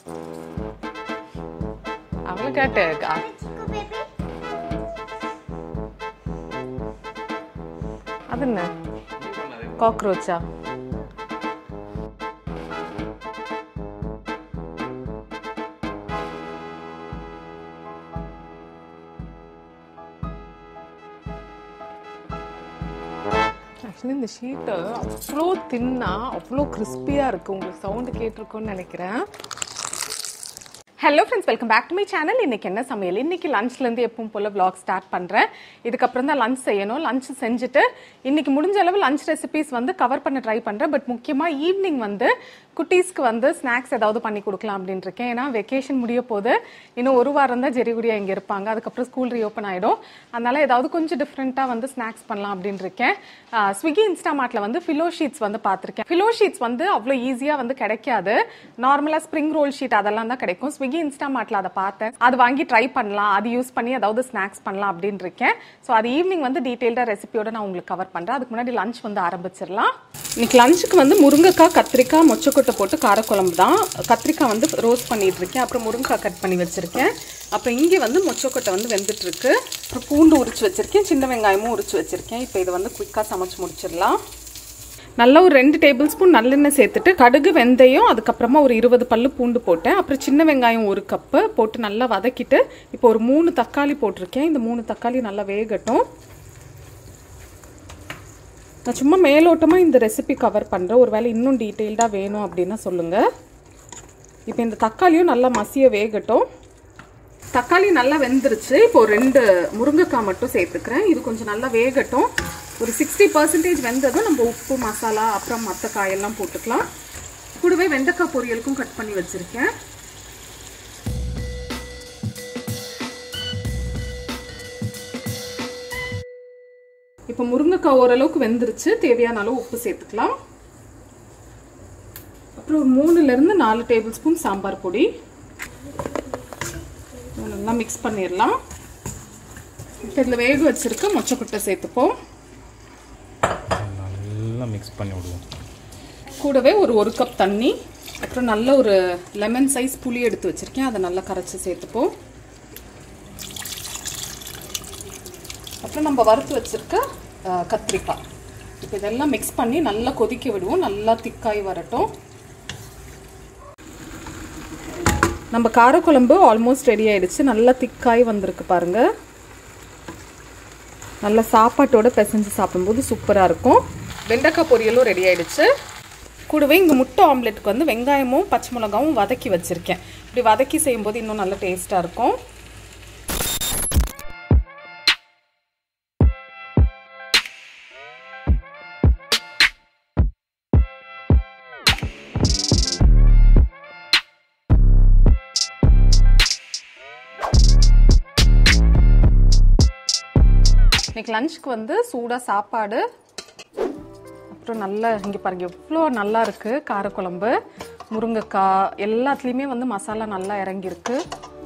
அவளை கேட்டு அ- Chico baby. அது என்ன காக்ரோச்சா ஆக்சுவலி இந்த ஷீட்டு அவ்வளோ தின்னா அவ்வளோ கிறிஸ்பியாக இருக்குது உங்களுக்கு சவுண்டு கேட்டிருக்கும்னு நினைக்கிறேன் hello friends welcome back to my channel இன்னைக்கு என்ன சமையல் இன்னைக்கு லஞ்ச்லேருந்து எப்பவும் போல் vlog ஸ்டார்ட் பண்ணுறேன் இதுக்கப்புறம் தான் லஞ்ச் செய்யணும் லஞ்ச் செஞ்சுட்டு இன்னைக்கு முடிஞ்ச அளவு லஞ்ச் ரெசிபிஸ் வந்து கவர் பண்ண ட்ரை பண்ணுறேன் பட் முக்கியமாக ஈவினிங் வந்து குட்டீஸ்க்கு வந்து ஸ்நாக்ஸ் ஏதாவது பண்ணி கொடுக்கலாம் அப்படின்னு இருக்கேன் ஏன்னா வெக்கேஷன் முடிய போது இன்னும் ஒரு வாரம் தான் ஜெரிகுடியா இங்கே இருப்பாங்க அதுக்கப்புறம் ஸ்கூல் ரீஓப்பன் ஆகிடும் அதனால ஏதாவது கொஞ்சம் டிஃப்ரெண்ட்டாக வந்து ஸ்நாக்ஸ் பண்ணலாம் அப்படின்னு இருக்கேன் ஸ்விக்கி இன்ஸ்டாமார்ட்ல வந்து ஃபிலோ ஷீட்ஸ் வந்து பார்த்துருக்கேன் ஃபிலோ ஷீட்ஸ் வந்து அவ்வளோ ஈஸியாக வந்து கிடைக்காது நார்மலாக ஸ்ப்ரிங் ரோல் ஷீட் அதெல்லாம் தான் கிடைக்கும் ஸ்விக்கி இன்ஸ்டாமார்ட்ல அதை பார்த்தேன் அது வாங்கி ட்ரை பண்ணலாம் அது யூஸ் பண்ணி ஏதாவது ஸ்நாக்ஸ் பண்ணலாம் அப்படின்னு இருக்கேன் ஸோ அது ஈவினிங் வந்து டீட்டெயில்டாக ரெசிபியோட நான் உங்களுக்கு கவர் பண்ணுறேன் அதுக்கு முன்னாடி லஞ்ச் வந்து ஆரம்பிச்சிடலாம் இன்னைக்கு லஞ்சுக்கு வந்து முருங்கைக்காய் கத்திரிக்காய் மொச்சக்கொட்டை போட்டு காரக்குழம்பு தான் கத்திரிக்காய் வந்து ரோஸ்ட் பண்ணிட்டு இருக்கேன் அப்புறம் முருங்கைக்காய் கட் பண்ணி வச்சிருக்கேன் அப்புறம் இங்கே வந்து மொச்சக்கொட்டை வந்து வெந்துட்டு இருக்கு அப்புறம் பூண்டு உரிச்சு வச்சிருக்கேன் சின்ன வெங்காயமும் உரிச்சு வச்சிருக்கேன் இப்போ இதை வந்து குயிக்காக சமைச்சு முடிச்சிடலாம் நல்லா ஒரு ரெண்டு டேபிள் ஸ்பூன் நல்லெண்ணெய் சேர்த்துட்டு கடுகு வெந்தயம் அதுக்கப்புறமா ஒரு இருபது பல்லு பூண்டு போட்டேன் அப்புறம் சின்ன வெங்காயம் ஒரு கப்பு போட்டு நல்லா வதக்கிட்டு இப்போ ஒரு மூணு தக்காளி போட்டிருக்கேன் இந்த மூணு தக்காளி நல்லா வேகட்டும் நான் சும்மா மேலோட்டமாக இந்த ரெசிபி கவர் பண்ணுறேன் ஒருவேளை இன்னும் டீட்டெயில்டாக வேணும் அப்படின்னா சொல்லுங்கள் இப்போ இந்த தக்காளியும் நல்லா மசிய வேகட்டும் தக்காளி நல்லா வெந்துருச்சு இப்போ ஒரு ரெண்டு முருங்கைக்காய் மட்டும் சேர்த்துக்கிறேன் இது கொஞ்சம் நல்லா வேகட்டும் ஒரு சிக்ஸ்டி பர்சன்டேஜ் வெந்ததும் நம்ம உப்பு மசாலா அப்புறம் மற்ற காயெல்லாம் போட்டுக்கலாம் கூடவே வெண்டைக்காய் பொரியலுக்கும் கட் பண்ணி வச்சுருக்கேன் இப்போ முருங்கைக்காய் ஓரளவுக்கு வெந்துருச்சு தேவையான அளவு உப்பு சேர்த்துக்கலாம் அப்புறம் ஒரு மூணுலேருந்து நாலு டேபிள் ஸ்பூன் சாம்பார் பொடி இதை நல்லா மிக்ஸ் பண்ணிடலாம் இப்போ இதில் வேக வச்சிருக்க மொச்சக்கொட்டை சேர்த்துப்போம் நல்லா மிக்ஸ் பண்ணி விடுவோம் கூடவே ஒரு ஒரு கப் தண்ணி அப்புறம் நல்ல ஒரு லெமன் சைஸ் புளி எடுத்து வச்சிருக்கேன் அதை நல்லா கரைச்சி சேர்த்துப்போம் அப்புறம் நம்ம வறுத்து வச்சிருக்க அஹ், கத்திரிக்காய் இப்போ இதெல்லாம் மிக்ஸ் பண்ணி நல்லா கொதிக்க விடுவோம் நல்லா திக்காய் வரட்டும் நம்ம காரக்குழம்பு ஆல்மோஸ்ட் ரெடி ஆயிடுச்சு நல்லா திக்காய் வந்திருக்கு பாருங்க நல்லா சாப்பாட்டோட பிசைஞ்சு சாப்பிடும்போது சூப்பராக இருக்கும் வெண்டைக்காய் பொரியலும் ரெடி ஆயிடுச்சு கூடவே இங்கே முட்டை ஆம்லெட்டுக்கு வந்து வெங்காயமும் பச்சை மிளகாவும் வதக்கி வச்சுருக்கேன் இப்படி வதக்கி செய்யும்போது இன்னும் நல்ல டேஸ்ட்டாக இருக்கும் இன்னைக்கு லஞ்சுக்கு வந்து சூடாக சாப்பாடு அப்புறம் நல்லா இங்கே பாருங்க எவ்வளோ நல்லா இருக்கு காரக்குழம்பு முருங்கைக்காய் எல்லாத்துலேயுமே வந்து மசாலா நல்லா இறங்கியிருக்கு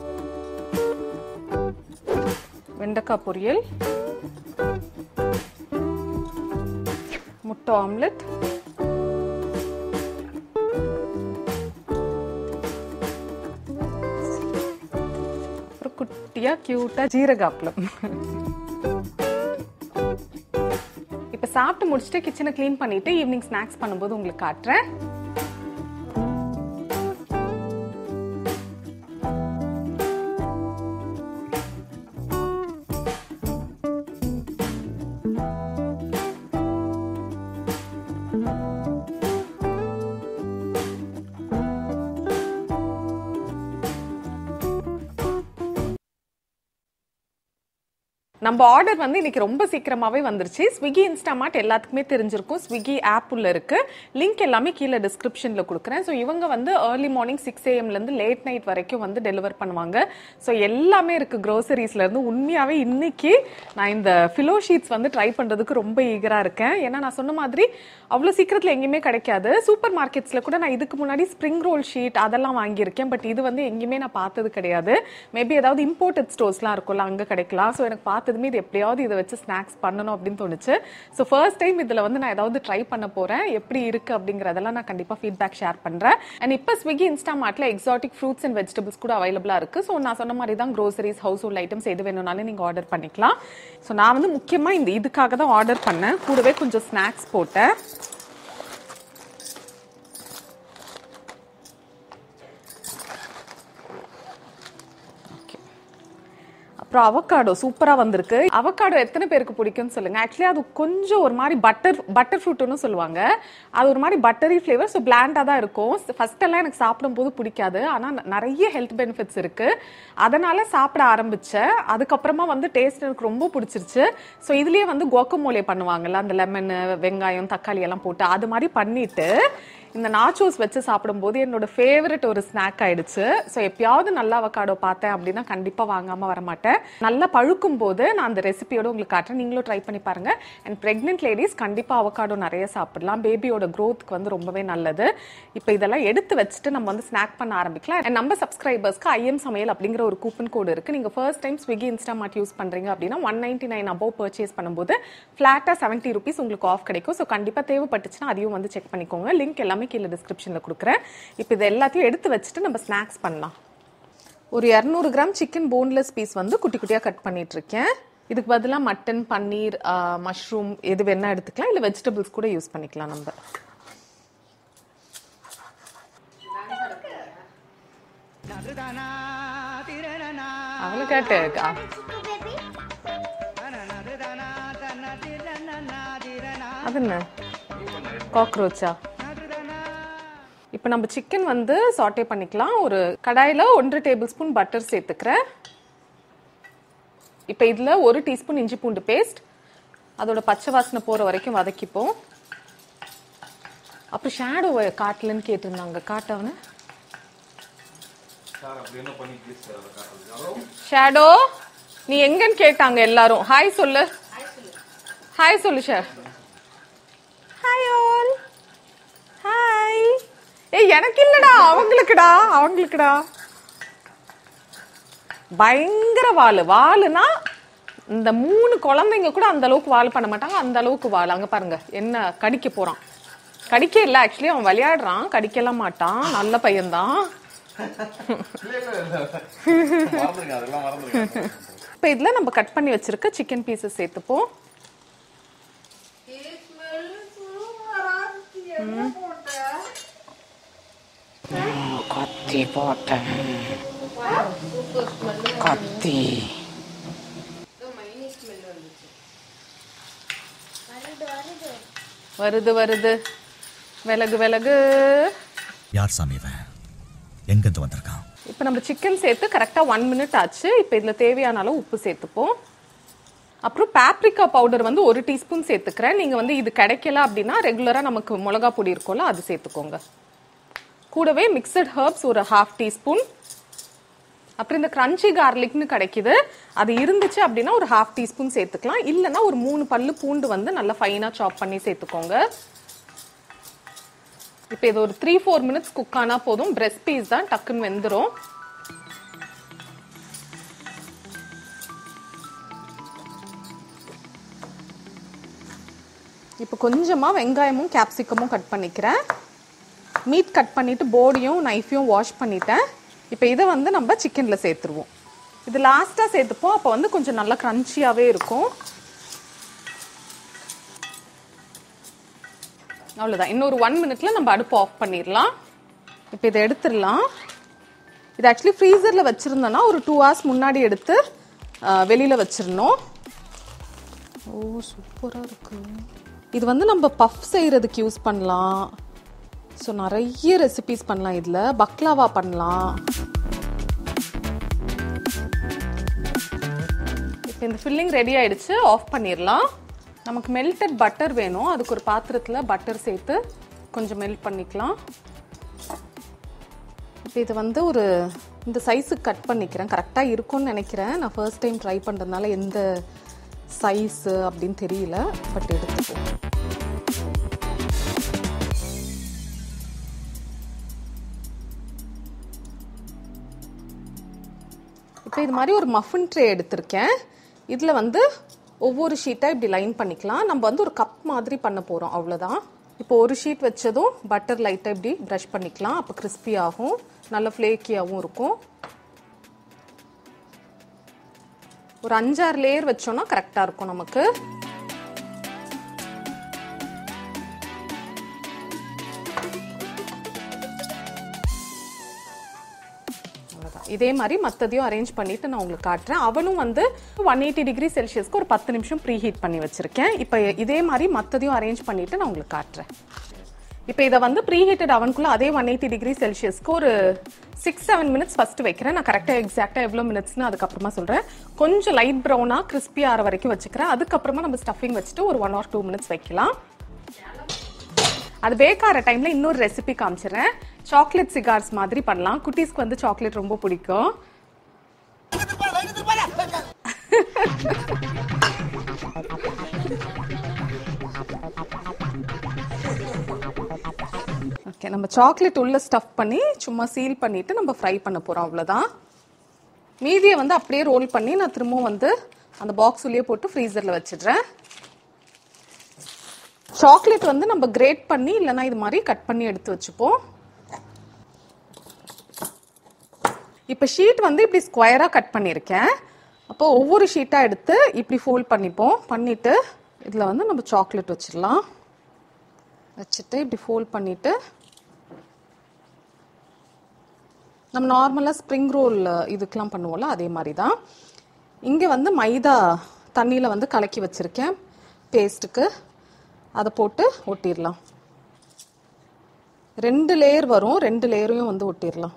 வெண்டைக்காய் பொரியல் முட்டை ஆம்லெட் அப்புறம் குட்டியாக க்யூட்டாக ஜீரக அப்பளம் இப்போ சாப்பிட்டு முடிச்சுட்டு கிச்சனை க்ளீன் பண்ணிட்டு ஈவினிங் ஸ்நாக்ஸ் பண்ணும்போது உங்களுக்கு காட்டுறேன் நம்ம ஆர்டர் வந்து இன்னைக்கு ரொம்ப சீக்கிரமாவே வந்துருச்சு ஸ்விக்கி இன்ஸ்டாமார்ட் எல்லாத்துக்குமே தெரிஞ்சிருக்கும் ஸ்விக்கி ஆப் உள்ள இருக்கு லிங்க் எல்லாமே கீழே டிஸ்கிரிப்ஷன்ல கொடுக்குறேன் ஸோ இவங்க வந்து ஏர்லி மார்னிங் சிக்ஸ் ஏஎம்லேருந்து லேட் நைட் வரைக்கும் வந்து டெலிவர் பண்ணுவாங்க ஸோ எல்லாமே இருக்கு க்ரோசரிஸ்ல இருந்து உண்மையாவே இன்னைக்கு நான் இந்த ஃபிலோ ஷீட்ஸ் வந்து ட்ரை பண்றதுக்கு ரொம்ப ஈகரா இருக்கேன் ஏன்னா நான் சொன்ன மாதிரி அவ்வளோ சீக்கிரத்தில் எங்கேயுமே கிடைக்காது சூப்பர் மார்க்கெட்ஸில் கூட நான் இதுக்கு முன்னாடி ஸ்ப்ரிங் ரோல் ஷீட் அதெல்லாம் வாங்கியிருக்கேன் பட் இது வந்து எங்கேயுமே நான் பார்த்தது கிடையாது மேபி ஏதாவது இம்போர்ட்டட் ஸ்டோர்ஸ்லாம் இருக்கும்ல அங்கே கிடைக்கலாம் ஸோ எனக்கு பார்த்ததுமே பார்த்ததுமே இது எப்படியாவது இதை வச்சு ஸ்நாக்ஸ் பண்ணணும் அப்படின்னு தோணுச்சு ஸோ ஃபர்ஸ்ட் டைம் இதில் வந்து நான் ஏதாவது ட்ரை பண்ண போகிறேன் எப்படி இருக்குது அப்படிங்கிறதெல்லாம் நான் கண்டிப்பாக ஃபீட்பேக் ஷேர் பண்ணுறேன் அண்ட் இப்போ ஸ்விக்கி இன்ஸ்டாமார்ட்டில் எக்ஸாட்டிக் ஃப்ரூட்ஸ் அண்ட் வெஜிடபிள்ஸ் கூட அவைலபிளாக இருக்குது ஸோ நான் சொன்ன மாதிரி தான் க்ரோசரிஸ் ஹவுஸ் ஹோல்ட் ஐட்டம்ஸ் எது வேணும்னாலும் நீங்கள் ஆர்டர் பண்ணிக்கலாம் ஸோ நான் வந்து முக்கியமாக இந்த இதுக்காக தான் ஆர்டர் பண்ணேன் கூடவே கொஞ்சம் ஸ்நாக்ஸ் போட்டேன் அப்புறம் அவக்காடோ சூப்பரா வந்திருக்கு அவக்காடோ எத்தனை பேருக்கு பிடிக்கும்னு சொல்லுங்க ஆக்சுவலி அது கொஞ்சம் ஒரு மாதிரி பட்டர் பட்டர் ஃப்ரூட்னு சொல்லுவாங்க அது ஒரு மாதிரி பட்டரி ஃப்ளேவர் ஸோ பிளாண்டா தான் இருக்கும் ஃபர்ஸ்ட் எல்லாம் எனக்கு சாப்பிடும்போது பிடிக்காது ஆனா ந- நிறைய ஹெல்த் பெனிஃபிட்ஸ் இருக்கு அதனால சாப்பிட ஆரம்பிச்சேன் அதுக்கப்புறமா வந்து டேஸ்ட் எனக்கு ரொம்ப பிடிச்சிருச்சு ஸோ இதுலயே வந்து கோக்கமோலே பண்ணுவாங்கல்ல அந்த லெமன் வெங்காயம் தக்காளி எல்லாம் போட்டு அது மாதிரி பண்ணிட்டு இந்த நாச்சோஸ் வச்சு சாப்பிடும்போது என்னோட ஃபேவரட் ஒரு ஸ்நாக் ஆயிடுச்சு ஸோ எப்பயாவது நல்லா அவகாடோ பார்த்தேன் அப்படின்னா கண்டிப்பா வாங்காம வர மாட்டேன் நல்லா பழுக்கும் போது நான் அந்த ரெசிபியோட உங்களுக்கு காட்டுறேன் நீங்களும் ட்ரை பண்ணி பாருங்க அண்ட் பிரெக்னென்ட் லேடிஸ் கண்டிப்பா அவகாடோ நிறைய சாப்பிடலாம் பேபியோட க்ரோத்துக்கு வந்து ரொம்பவே நல்லது இப்போ இதெல்லாம் எடுத்து வச்சுட்டு நம்ம வந்து ஸ்நாக் பண்ண ஆரம்பிக்கலாம் And நம்ம சப்ஸ்கிரைபர்ஸ்க்கு ஐஎம் சமையல் அப்படிங்கிற ஒரு கூப்பன் கோடு இருக்கு நீங்க first time Swiggy Instamart use பண்றீங்க அப்படின்னா one ninety nine above purchase பண்ணும்போது ஃபிளாட்டா செவன்ட்டி ருபீஸ் உங்களுக்கு ஆஃப் கிடைக்கும் ஸோ கண்டிப்பா தேவைப்பட்டுச்சுன்னா அதையும் வந்து செக் பண்ணிக்கோங்க லிங்க் எல்லாமே கீழே டிஸ்கிரிப்ஷன்ல கொடுக்குறேன் இப்போ இது எல்லாத்தையும் எடுத்து வச்சுட்டு நம்ம ஸ்நாக்ஸ் பண்ணலாம் ஒரு இரநூறு கிராம் சிக்கன் போன்லெஸ் பீஸ் வந்து குட்டி குட்டியாக கட் பண்ணிட்டு இருக்கேன் இதுக்கு பதிலாக மட்டன் பன்னீர் மஷ்ரூம் எது வேணா எடுத்துக்கலாம் இல்லை வெஜிடபிள்ஸ் கூட யூஸ் பண்ணிக்கலாம் நம்ம அவளை கேட்டு அது என்ன காக்ரோச்சா இப்போ நம்ம சிக்கன் வந்து சாட்டே பண்ணிக்கலாம் ஒரு கடாயில் ஒன்றரை டேபிள் ஸ்பூன் பட்டர் சேர்த்துக்கிறேன் இப்போ இதில் ஒரு டீஸ்பூன் இஞ்சி பூண்டு பேஸ்ட் அதோட பச்சை வாசனை போகிற வரைக்கும் வதக்கிப்போம் அப்புறம் ஷேடோ காட்டலன்னு கேட்டிருந்தாங்க காட்டவன ஷேடோ நீ எங்கன்னு கேட்டாங்க எல்லாரும் ஹாய் சொல்லு ஹாய் சொல்லு ஷே ஹாய் ஆல் ஹாய் ஏய் எனக்கு இல்லடா அவங்களுக்குடா அவங்களுக்குடா பயங்கர வாளு வாளுனா இந்த மூணு குழந்தைங்க கூட அந்த அளவுக்கு வால் பண்ண மாட்டாங்க அந்த அளவுக்கு வாள் அங்க பாருங்க என்ன கடிக்க போறான் கடிக்க இல்ல ஆக்சுவலி அவன் விளையாடுறான் கடிக்கலாம் மாட்டான் நல்ல பையன்தான் மறந்துருங்க அதெல்லாம் மறந்துருங்க இப்போ இதில் நம்ம கட் பண்ணி வச்சிருக்க சிக்கன் பீசஸ் சேர்த்துப்போம் கத்தி போட்டேன் கத்தி வருது வருது விலகு விலகு யார் சாமி இவன் எங்கிருந்து வந்திருக்கான் இப்போ நம்ம சிக்கன் சேர்த்து கரெக்டாக ஒன் மினிட் ஆச்சு இப்போ இதில் தேவையான அளவு உப்பு சேர்த்துப்போம் அப்புறம் பாப்ரிகா பவுடர் வந்து ஒரு டீஸ்பூன் சேர்த்துக்கிறேன் நீங்கள் வந்து இது கிடைக்கல அப்படின்னா ரெகுலராக நமக்கு மிளகா பொடி இருக்கும்ல அது சேர்த்துக்கோங்க கூடவே மிக்சட் ஹர்ப்ஸ் ஒரு ஹாஃப் டீஸ்பூன் அப்புறம் இந்த கிரன்ச்சி கார்லிக்னு கிடைக்குது அது இருந்துச்சு அப்படின்னா ஒரு ஹாஃப் டீஸ்பூன் சேர்த்துக்கலாம் இல்லைன்னா ஒரு மூணு பல்லு பூண்டு வந்து நல்லா ஃபைனாக சாப் பண்ணி சேர்த்துக்கோங்க இப்போ இது ஒரு த்ரீ ஃபோர் மினிட்ஸ் குக் ஆனா போதும் பிரெஸ்ட் பீஸ் தான் டக்குன்னு வெந்துடும் இப்போ கொஞ்சமாக வெங்காயமும் கேப்சிகமும் கட் பண்ணிக்கிறேன் மீட் கட் பண்ணிட்டு போடியும் நைஃபையும் வாஷ் பண்ணிட்டேன் இப்போ இதை வந்து நம்ம சிக்கனில் சேர்த்துருவோம் இது லாஸ்ட்டாக சேர்த்துப்போம் அப்போ வந்து கொஞ்சம் நல்லா க்ரன்ச்சியாகவே இருக்கும் அவ்வளோதான் இன்னொரு ஒன் மினிட்ல நம்ம அடுப்பு ஆஃப் பண்ணிடலாம் இப்போ இதை எடுத்துடலாம் இது ஆக்சுவலி ஃப்ரீசரில் வச்சுருந்தோன்னா ஒரு டூ ஹவர்ஸ் முன்னாடி எடுத்து வெளியில் வச்சிடணும் ஓ சூப்பராக இருக்கு இது வந்து நம்ம பஃப் செய்கிறதுக்கு யூஸ் பண்ணலாம் ஸோ நிறைய ரெசிபிஸ் பண்ணலாம் இதில் பக்லாவா பண்ணலாம் இப்போ இந்த ஃபில்லிங் ரெடி ஆயிடுச்சு ஆஃப் பண்ணிடலாம் நமக்கு மெல்டட் பட்டர் வேணும் அதுக்கு ஒரு பாத்திரத்தில் பட்டர் சேர்த்து கொஞ்சம் மெல்ட் பண்ணிக்கலாம் இப்போ இது வந்து ஒரு இந்த சைஸுக்கு கட் பண்ணிக்கிறேன் கரெக்டாக இருக்கும்னு நினைக்கிறேன் நான் ஃபர்ஸ்ட் டைம் ட்ரை பண்ணுறதுனால எந்த சைஸு அப்படின்னு தெரியல பட் எடுத்துப்போம் இப்போ இது மாதிரி ஒரு மஃபின் ட்ரே எடுத்திருக்கேன் இதில் வந்து ஒவ்வொரு ஷீட்டாக இப்படி லைன் பண்ணிக்கலாம் நம்ம வந்து ஒரு கப் மாதிரி பண்ண போகிறோம் அவ்வளோதான் இப்போ ஒரு ஷீட் வச்சதும் பட்டர் லைட்டாக இப்படி ப்ரஷ் பண்ணிக்கலாம் அப்போ crispy ஆகும் நல்ல ஃப்ளேக்கியாகவும் இருக்கும் ஒரு அஞ்சாறு லேயர் வச்சோம்னா கரெக்டாக இருக்கும் நமக்கு அவ்வளவுதான். இதே மாதிரி மற்றதையும் அரேஞ்ச் பண்ணிட்டு நான் உங்களுக்கு காட்டுறேன் அவனும் வந்து ஒன் எயிட்டி டிகிரி செல்சியஸ்க்கு ஒரு பத்து நிமிஷம் ப்ரீ ஹீட் பண்ணி வச்சிருக்கேன் இப்போ இதே மாதிரி மற்றதையும் அரேஞ்ச் பண்ணிட்டு நான் உங்களுக்கு காட்டுறேன் இப்போ இதை வந்து ப்ரீ ஹீட்டட் அவனுக்குள்ள அதே ஒன் எயிட்டி டிகிரி செல்சியஸ்க்கு ஒரு சிக்ஸ் செவன் மினிட்ஸ் ஃபர்ஸ்ட் வைக்கிறேன் நான் கரெக்டாக எக்ஸாக்டாக எவ்வளோ மினிட்ஸ்னு அதுக்கப்புறமா சொல்கிறேன் கொஞ்சம் லைட் ப்ரௌனாக crispy ஆகிற வரைக்கும் வச்சுக்கிறேன் அதுக்கப்புறமா நம்ம ஸ்டஃபிங் வச்சுட்டு ஒரு ஒன் ஆர் டூ மினிட்ஸ் வைக்கலாம் அது பேக் ஆகிற டைம்ல இன்னொரு ரெசிபி காமிச்சிடுறேன் சாக்லேட் சிகார்ஸ் மாதிரி பண்ணலாம் குட்டீஸ்க்கு வந்து சாக்லேட் ரொம்ப பிடிக்கும் ஓகே நம்ம சாக்லேட் உள்ள ஸ்டஃப் பண்ணி சும்மா சீல் பண்ணிட்டு நம்ம ஃப்ரை பண்ண போறோம் அவ்வளவுதான் மீதியை வந்து அப்படியே ரோல் பண்ணி நான் திரும்பவும் வந்து அந்த பாக்ஸ் உள்ளே போட்டு ஃப்ரீசர்ல வச்சிடுறேன் சாக்லேட் வந்து நம்ம கிரேட் பண்ணி இல்லைன்னா இது மாதிரி கட் பண்ணி எடுத்து வச்சுப்போம் இப்போ ஷீட் வந்து இப்படி ஸ்கொயராக கட் பண்ணியிருக்கேன் அப்போ ஒவ்வொரு ஷீட்டாக எடுத்து இப்படி ஃபோல்ட் பண்ணிப்போம் பண்ணிட்டு இதில் வந்து நம்ம சாக்லேட் வச்சிடலாம் வச்சுட்டு இப்படி ஃபோல்ட் பண்ணிட்டு நம்ம நார்மலாக ஸ்ப்ரிங் ரோல் இதுக்கெலாம் பண்ணுவோம்ல அதே மாதிரி தான் இங்கே வந்து மைதா தண்ணியில் வந்து கலக்கி வச்சுருக்கேன் பேஸ்ட்டுக்கு அதை போட்டு ஒட்டிடலாம் ரெண்டு லேயர் வரும் ரெண்டு லேயரையும் வந்து ஒட்டிடலாம்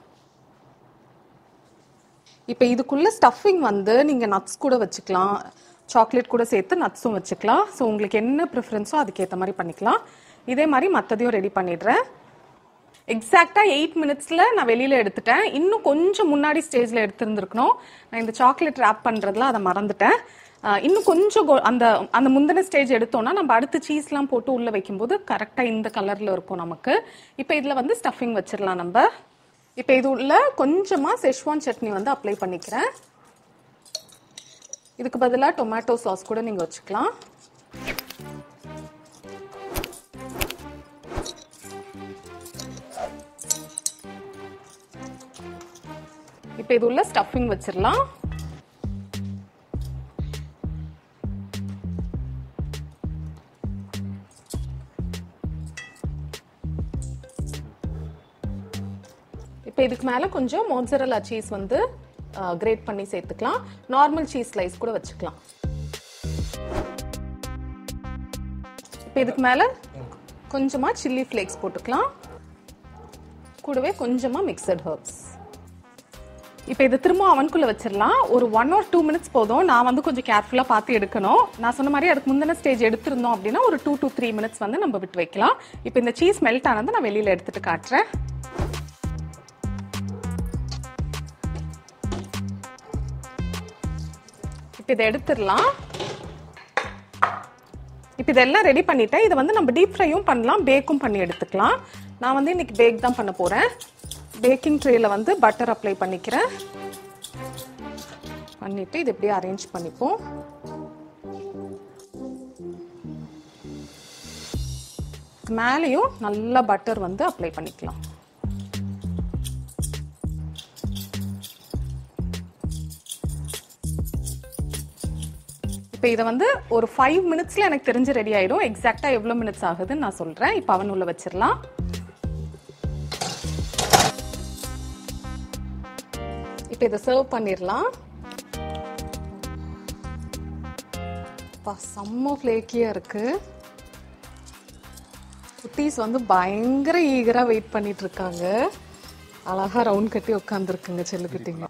இப்போ இதுக்குள்ள ஸ்டஃபிங் வந்து நீங்கள் நட்ஸ் கூட வச்சுக்கலாம் சாக்லேட் கூட சேர்த்து நட்ஸும் வச்சுக்கலாம் ஸோ உங்களுக்கு என்ன ப்ரிஃபரன்ஸோ அதுக்கேற்ற மாதிரி பண்ணிக்கலாம் இதே மாதிரி மற்றதையும் ரெடி பண்ணிடுறேன் எக்ஸாக்டாக எயிட் மினிட்ஸில் நான் வெளியில் எடுத்துட்டேன் இன்னும் கொஞ்சம் முன்னாடி ஸ்டேஜில் எடுத்திருந்துருக்கணும் நான் இந்த சாக்லேட் ரேப் பண்ணுறதுல அதை மறந்துட்டேன் ஆஹ் இன்னும் கொஞ்சம் கொ- அந்த அந்த முந்தின ஸ்டேஜ் எடுத்தோம்னா நம்ம அடுத்து சீஸ்லாம் போட்டு உள்ளே வைக்கும்போது கரெக்டாக இந்த கலரில் இருக்கும் நமக்கு இப்போ இதில் வந்து ஸ்டஃபிங் வச்சிடலாம் நம்ம இப்போ இது உள்ள கொஞ்சமாக செஷ்வான் சட்னி வந்து அப்ளை பண்ணிக்கிறேன் இதுக்கு பதிலாக டொமேட்டோ சாஸ் கூட நீங்கள் வச்சுக்கலாம் இப்போ இது உள்ள ஸ்டஃபிங் வச்சிடலாம் இப்போ இதுக்கு மேலே கொஞ்சம் மோட்சரல்லா சீஸ் வந்து கிரேட் பண்ணி சேர்த்துக்கலாம் நார்மல் சீஸ் ஸ்லைஸ் கூட வச்சுக்கலாம் இப்போ இதுக்கு மேலே கொஞ்சமாக சில்லி ஃப்ளேக்ஸ் போட்டுக்கலாம் கூடவே கொஞ்சமாக மிக்சட் ஹர்ப்ஸ் இப்போ இதை திரும்ப அவனுக்குள்ள வச்சிடலாம் ஒரு ஒன் ஆர் டூ மினிட்ஸ் போதும் நான் வந்து கொஞ்சம் கேர்ஃபுல்லாக பார்த்து எடுக்கணும் நான் சொன்ன மாதிரி அதுக்கு முந்தின ஸ்டேஜ் எடுத்திருந்தோம் அப்படின்னா ஒரு டூ டு த்ரீ மினிட்ஸ் வந்து நம்ம விட்டு வைக்கலாம் இப்போ இந்த சீஸ் மெல்ட் ஆனதை நான் வெளியில் எடுத்துட்டு காட்டுறேன் இப்போ இதை எடுத்துடலாம் இப்போ இதெல்லாம் ரெடி பண்ணிட்டேன் இதை வந்து நம்ம டீப் ஃப்ரையும் பண்ணலாம் பேக்கும் பண்ணி எடுத்துக்கலாம் நான் வந்து இன்னைக்கு பேக் தான் பண்ண போகிறேன் பேக்கிங் ட்ரேயில் வந்து பட்டர் அப்ளை பண்ணிக்கிறேன் பண்ணிட்டு இது இப்படியே அரேஞ்ச் பண்ணிப்போம் மேலேயும் நல்லா பட்டர் வந்து அப்ளை பண்ணிக்கலாம் இப்போ இதை வந்து ஒரு ஃபைவ் மினிட்ஸ்ல எனக்கு தெரிஞ்சு ரெடி ஆயிடும் எக்ஸாக்டா எவ்வளோ மினிட்ஸ் ஆகுதுன்னு நான் சொல்றேன் இப்போ அவன் உள்ள வச்சிடலாம் இப்போ இதை சர்வ் பண்ணிடலாம் அப்பா செம்ம ஃப்ளேக்கியா இருக்கு குட்டீஸ் வந்து பயங்கர ஈகரா வெயிட் பண்ணிட்டு இருக்காங்க அழகா ரவுண்ட் கட்டி உட்காந்துருக்குங்க செல்லுக்குட்டிங்க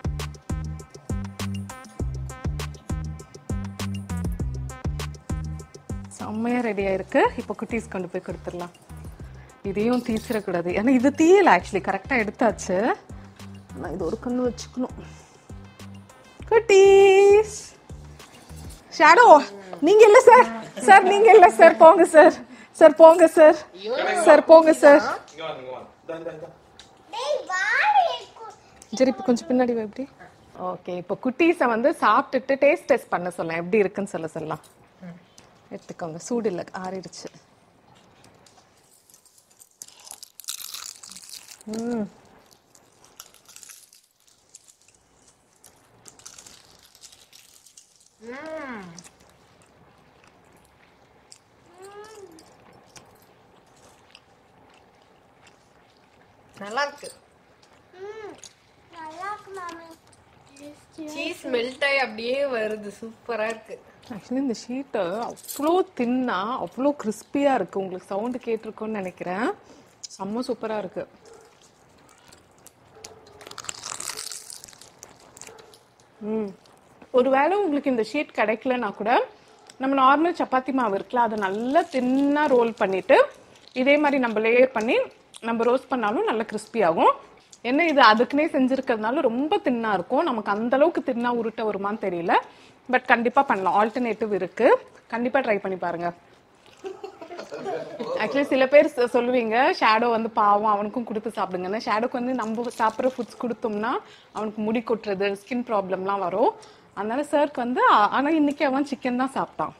செம்மையா ரெடி ஆயிருக்கு இப்போ குட்டீஸ் கொண்டு போய் கொடுத்துடலாம் இதையும் தீச்சிடக்கூடாது ஏன்னா இது தீயல ஆக்சுவலி கரெக்டாக எடுத்தாச்சு ஆனால் இது ஒரு கண்ணு வச்சுக்கணும் குட்டீஸ் ஷேடோ நீங்க இல்ல சார் சார் நீங்க இல்ல சார் போங்க சார் சார் போங்க சார் சார் போங்க சார் இங்க வாங்க இங்க வாங்க இந்தா, இந்தா, இந்தா. சரி இப்போ கொஞ்சம் பின்னாடி வா இப்படி ஓகே இப்போ குட்டீஸை வந்து சாப்பிட்டுட்டு டேஸ்ட் டெஸ்ட் பண்ண சொல்லலாம் எப்படி இருக்குன்னு சொல்ல சொல்லலாம் எடுத்துக்கோங்க சூடு இல்லை ஆறிடுச்சு ம் நல்லா இருக்கு நல்லா இருக்கு மாமி சீஸ் மெல்ட் ஆகி அப்படியே வருது சூப்பரா இருக்கு ஆக்சுவலி இந்த ஷீட்டு அவ்வளோ தின்னா அவ்வளோ கிறிஸ்பியாக இருக்குது உங்களுக்கு சவுண்டு கேட்டிருக்குன்னு நினைக்கிறேன் செம்ம சூப்பராக இருக்கு ம் ஒருவேளை உங்களுக்கு இந்த ஷீட் கிடைக்கலனா கூட நம்ம நார்மல் சப்பாத்தி மாவு இருக்குல்ல அதை நல்லா தின்னாக ரோல் பண்ணிட்டு இதே மாதிரி நம்ம லேயர் பண்ணி நம்ம ரோஸ்ட் பண்ணாலும் நல்லா crispy ஆகும் என்ன இது அதுக்குன்னே செஞ்சிருக்கிறதுனால ரொம்ப தின்னா இருக்கும் நமக்கு அந்த அளவுக்கு தின்னா உருட்ட வருமான்னு தெரியல பட் கண்டிப்பா பண்ணலாம் ஆல்டர்னேட்டிவ் இருக்கு கண்டிப்பா ட்ரை பண்ணி பாருங்க ஆக்சுவலி சில பேர் சொ- சொல்லுவீங்க ஷேடோ வந்து பாவம் அவனுக்கும் கொடுத்து சாப்பிடுங்கன்னு ஷேடோக்கு வந்து நம்ம சாப்பிட்ற ஃபுட்ஸ் கொடுத்தோம்னா அவனுக்கு முடி கொட்டுறது ஸ்கின் ப்ராப்ளம்லாம் வரும் அதனால சார்க்கு வந்து ஆ- ஆனா இன்னைக்கு அவன் சிக்கன் தான் சாப்பிட்டான்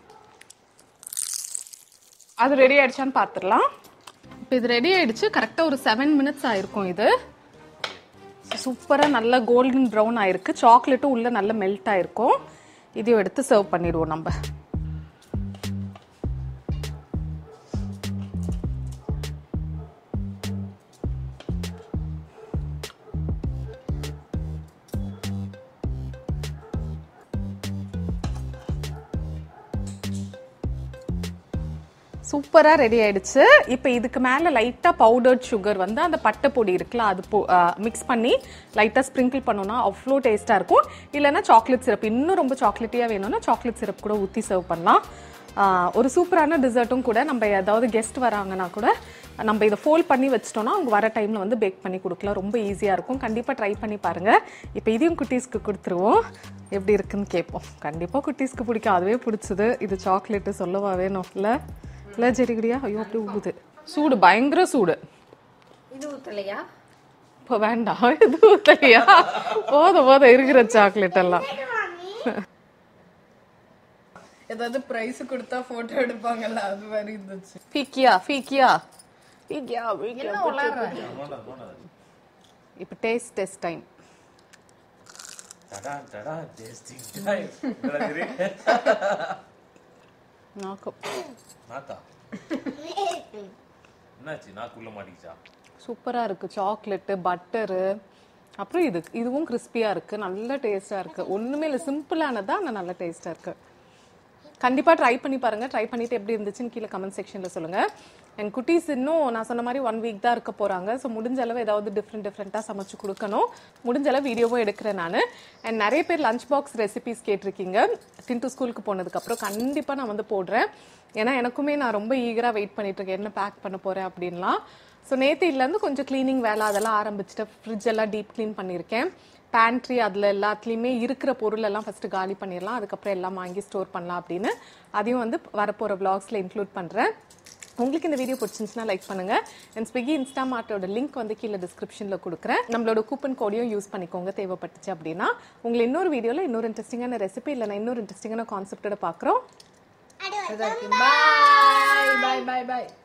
அது ரெடி ஆயிடுச்சான்னு பார்த்துடலாம் இப்போ இது ரெடி ஆயிடுச்சு கரெக்டாக ஒரு செவன் மினிட்ஸ் ஆயிருக்கும் இது சூப்பராக நல்லா கோல்டன் ப்ரௌன் ஆயிருக்கு சாக்லேட்டும் உள்ள நல்லா மெல்ட் ஆயிருக்கும் இதையும் எடுத்து சர்வ் பண்ணிடுவோம் நம்ம சூப்பராக ரெடி ஆயிடுச்சு இப்போ இதுக்கு மேலே லைட்டாக பவுடர்ட் சுகர் வந்து அந்த பட்டை பொடி இருக்குல்ல அது மிக்ஸ் பண்ணி லைட்டாக ஸ்ப்ரிங்கிள் பண்ணோம்னா அவ்வளோ டேஸ்ட்டாக இருக்கும் இல்லைன்னா சாக்லேட் சிரப் இன்னும் ரொம்ப சாக்லேட்டியாக வேணும்னா சாக்லேட் சிரப் கூட ஊற்றி சர்வ் பண்ணலாம் ஆ, ஒரு சூப்பரான டிசர்ட்டும் கூட நம்ம ஏதாவது கெஸ்ட் வராங்கன்னா கூட நம்ம இதை ஃபோல்ட் பண்ணி வச்சிட்டோம்னா அவங்க வர டைமில் வந்து பேக் பண்ணி கொடுக்கலாம் ரொம்ப ஈஸியாக இருக்கும் கண்டிப்பாக ட்ரை பண்ணி பாருங்கள் இப்போ இதையும் குட்டீஸ்க்கு கொடுத்துருவோம் எப்படி இருக்குன்னு கேட்போம் கண்டிப்பாக குட்டீஸ்க்கு பிடிக்கும் அதுவே பிடிச்சது இது சாக்லேட்டு சொல்லவா வேணும் இல்லை இல்லை ஜெரிகுடியா ஐயோ அப்படி ஊகுது சூடு பயங்கர சூடு இது ஊத்தலையா இப்போ வேண்டாம் இது ஊத்தலையா போத போத இருக்கிற சாக்லேட் எல்லாம் ஏதாவது பிரைஸ் கொடுத்தா போட்டோ எடுப்பாங்கல்ல அது மாதிரி இருந்துச்சு ஃபீக்கியா ஃபீக்கியா ஃபீக்கியா என்ன உளற இப்போ டேஸ்ட் டெஸ்ட் டைம் டடா டடா டேஸ்டிங் டைம் சரி நாக்கு நாக்கா என்னாச்சு நாக்குள்ள மாட்டிக்கிச்சா சூப்பராக இருக்குது சாக்லேட்டு பட்டரு அப்புறம் இது இதுவும் கிறிஸ்பியாக இருக்குது நல்ல டேஸ்ட்டாக இருக்குது ஒன்றுமே இல்லை சிம்பிளானதா ஆனால் நல்ல டேஸ்ட்டாக இருக்குது கண்டிப்பாக ட்ரை பண்ணி பாருங்கள் ட்ரை பண்ணிட்டு எப்படி இருந்துச்சுன்னு கீழே கமெண்ட் செக்ஷனில் சொல்லுங்கள் என் குட்டீஸ் இன்னும் நான் சொன்ன மாதிரி ஒன் வீக் தான் இருக்க போகிறாங்க ஸோ முடிஞ்ச அளவு ஏதாவது டிஃப்ரெண்ட் டிஃப்ரெண்ட்டாக சமைச்சு கொடுக்கணும் முடிஞ்ச அளவு வீடியோவும் எடுக்கிறேன் நான் அண்ட் நிறைய பேர் லஞ்ச் பாக்ஸ் ரெசிபிஸ் கேட்டிருக்கீங்க டின்ட்டு ஸ்கூலுக்கு போனதுக்கப்புறம் கண்டிப்பாக நான் வந்து போடுறேன் ஏன்னா எனக்குமே நான் ரொம்ப ஈகராக வெயிட் பண்ணிட்டு இருக்கேன் என்ன பேக் பண்ண போகிறேன் அப்படின்லாம் ஸோ நேத்திலேருந்து கொஞ்சம் க்ளீனிங் வேலை அதெல்லாம் ஆரம்பிச்சுட்டு ஃப்ரிட்ஜ் எல்லாம் டீப் க்ளீன் பண்ணியிருக்கேன் பேண்ட்ரி அதில் எல்லாத்துலேயுமே இருக்கிற பொருள் எல்லாம் ஃபஸ்ட்டு காலி பண்ணிடலாம் அதுக்கப்புறம் எல்லாம் வாங்கி ஸ்டோர் பண்ணலாம் அப்படின்னு அதையும் வந்து வரப்போகிற vlogsல இன்க்ளூட் பண்ணுறேன் உங்களுக்கு இந்த வீடியோ பிடிச்சிருந்துச்சுன்னா லைக் பண்ணுங்க என் ஸ்விக்கி இன்ஸ்டா மார்ட்டோட லிங்க் வந்து கீழே டிஸ்கிரிப்ஷனில் கொடுக்குறேன் நம்மளோட கூப்பன் கோடையும் யூஸ் பண்ணிக்கோங்க தேவைப்பட்டுச்சு அப்படின்னா உங்களை இன்னொரு வீடியோவில் இன்னொரு இன்ட்ரெஸ்டிங்கான ரெசிபி இல்லைனா இன்னொரு இன்ட்ரெஸ்டிங்கான கான்செப்டோட பார்க்குறோம் பாய் பாய் பாய் பாய்